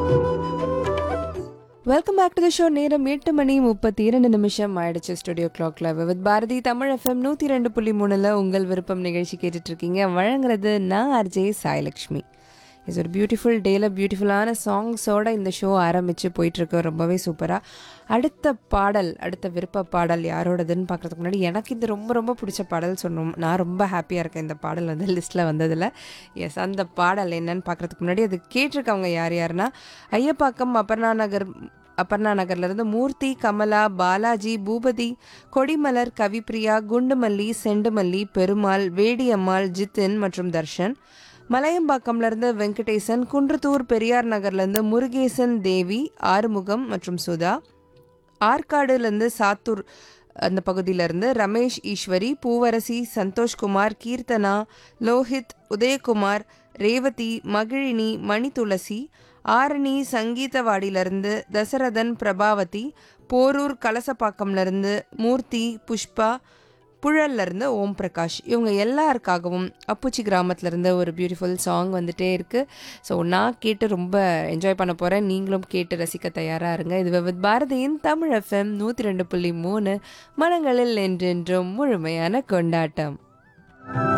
welcome back to the show நேரம் எட்டு மணி முப்பத்தி இரண்டு நிமிஷம் ஆயிடுச்சு ஸ்டுடியோ கிளாக்ல வித் பாரதி தமிழ் எஃப்எம் நூற்றி ரெண்டு புள்ளி மூணில் உங்கள் விருப்பம் நிகழ்ச்சி கேட்டுட்டு இருக்கீங்க வழங்குறது நான் ஆர்ஜே சாய்லக்ஷ்மி இஸ் ஒரு பியூட்டிஃபுல் டேல பியூட்டிஃபுல்லான சாங்ஸோட இந்த ஷோ ஆரம்பித்து போயிட்டுருக்கு ரொம்பவே சூப்பராக அடுத்த பாடல் அடுத்த விருப்ப பாடல் யாரோடதுன்னு பார்க்குறதுக்கு முன்னாடி எனக்கு இது ரொம்ப ரொம்ப பிடிச்ச பாடல் சொன்னோம் நான் ரொம்ப ஹாப்பியாக இருக்கேன் இந்த பாடல் வந்து லிஸ்ட்டில் வந்ததில் எஸ் அந்த பாடல் என்னன்னு பார்க்குறதுக்கு முன்னாடி அது கேட்டிருக்கவங்க யார் யாருன்னா ஐயப்பாக்கம் அபர்ணா நகர் அபர்ணா நகர்லேருந்து மூர்த்தி கமலா பாலாஜி பூபதி கொடிமலர் கவிப்ரியா குண்டுமல்லி செண்டுமல்லி பெருமாள் வேடியம்மாள் ஜித்தின் மற்றும் தர்ஷன் மலையம்பாக்கம்லேருந்து வெங்கடேசன் குன்றத்தூர் பெரியார் நகர்லேருந்து முருகேசன் தேவி ஆறுமுகம் மற்றும் சுதா ஆற்காடுலேருந்து சாத்தூர் அந்த பகுதியிலேருந்து ரமேஷ் ஈஸ்வரி பூவரசி சந்தோஷ்குமார் கீர்த்தனா லோஹித் உதயகுமார் ரேவதி மகிழினி மணி துளசி ஆரணி சங்கீதவாடியிலிருந்து தசரதன் பிரபாவதி போரூர் கலசப்பாக்கம்லேருந்து மூர்த்தி புஷ்பா புழல்லேருந்து ஓம் பிரகாஷ் இவங்க எல்லாருக்காகவும் அப்புச்சி கிராமத்துலேருந்து ஒரு பியூட்டிஃபுல் சாங் வந்துட்டே இருக்குது ஸோ நான் கேட்டு ரொம்ப என்ஜாய் பண்ண போகிறேன் நீங்களும் கேட்டு ரசிக்க தயாராக இருங்க இது வித் பாரதியின் தமிழ் எஃப்எம் நூற்றி ரெண்டு புள்ளி மூணு மனங்களில் என்றென்றும் முழுமையான கொண்டாட்டம்